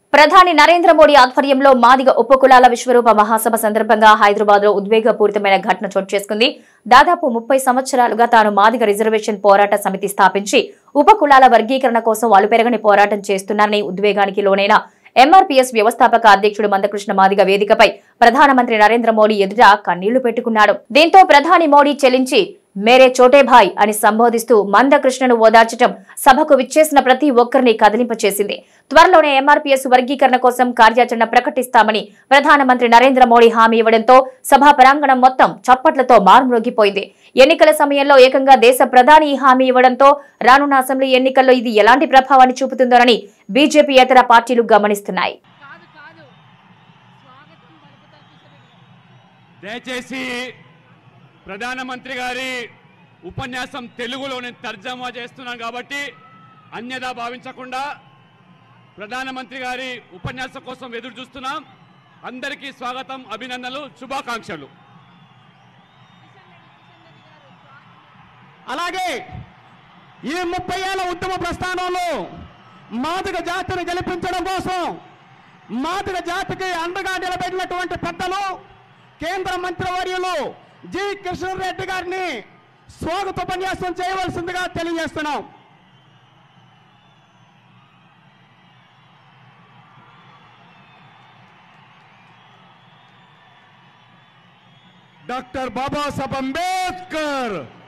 ప్రధాని నరేంద్ర మోడీ ఆధ్వర్యంలో మాదిగ ఉపకులాల విశ్వరూప మహాసభ సందర్భంగా హైదరాబాద్ లో ఉద్వేగపూరితమైన ఘటన చోటు చేసుకుంది దాదాపు ముప్పై సంవత్సరాలుగా తాను మాదిగ రిజర్వేషన్ పోరాట సమితి స్థాపించి ఉపకులాల వర్గీకరణ కోసం అలుపెరగని పోరాటం చేస్తున్నారని ఉద్వేగానికి లోనైన ఎంఆర్పీఎస్ వ్యవస్థాపక అధ్యక్షుడు మందకృష్ణ మాదిగ వేదికపై ప్రధానమంత్రి నరేంద్ర మోడీ ఎదుట కన్నీళ్లు పెట్టుకున్నాడు దీంతో ప్రధాని మోడీ చెల్లించి మేరే చోటే భాయ్ అని సంబోధిస్తూ మందకృష్ణను ఓదార్చడం సభకు విచ్చేసిన ప్రతి ఒక్కరిని కదిలింపచేసింది త్వరలోనే ఎంఆర్పీఎస్ వర్గీకరణ కోసం కార్యాచరణ ప్రకటిస్తామని ప్రధానమంత్రి నరేంద్ర మోడీ హామీ ఇవ్వడంతో సభా ప్రాంగణం మొత్తం చప్పట్లతో మారుమ్రోగిపోయింది ఎన్నికల సమయంలో ఏకంగా దేశ ప్రధాని ఈ హామీ ఇవ్వడంతో రానున్న అసెంబ్లీ ఎన్నికల్లో ఇది ఎలాంటి ప్రభావాన్ని చూపుతుందోనని బీజేపీ ఇతర పార్టీలు గమనిస్తున్నాయి కాదు కాదు స్వాగతం పలుకుతా కిషన్ దయచేసి ప్రధానమంత్రి గారి ఉపన్యాసం తెలుగులో నేను తర్జమా చేస్తున్నాను కాబట్టి అన్యదా భావించకుండా ప్రధానమంత్రి గారి ఉపన్యాసం కోసం ఎదురు చూస్తున్నాం అందరికీ స్వాగతం అభినందనలు శుభాకాంక్షలు అలాగే ఈ ముప్పై ఏళ్ళ ఉద్యమ ప్రస్థానంలో మాదిగ జాతిని గెలిపించడం కోసం మాదిగ జాతికి అండగా నిలబెట్టినటువంటి పెద్దలు కేంద్ర మంత్రివర్యులు జి కిషన్ రెడ్డి గారిని స్వాగతోపన్యాసం చేయవలసిందిగా తెలియజేస్తున్నాం డాక్టర్ బాబాసాహెబ్ అంబేద్కర్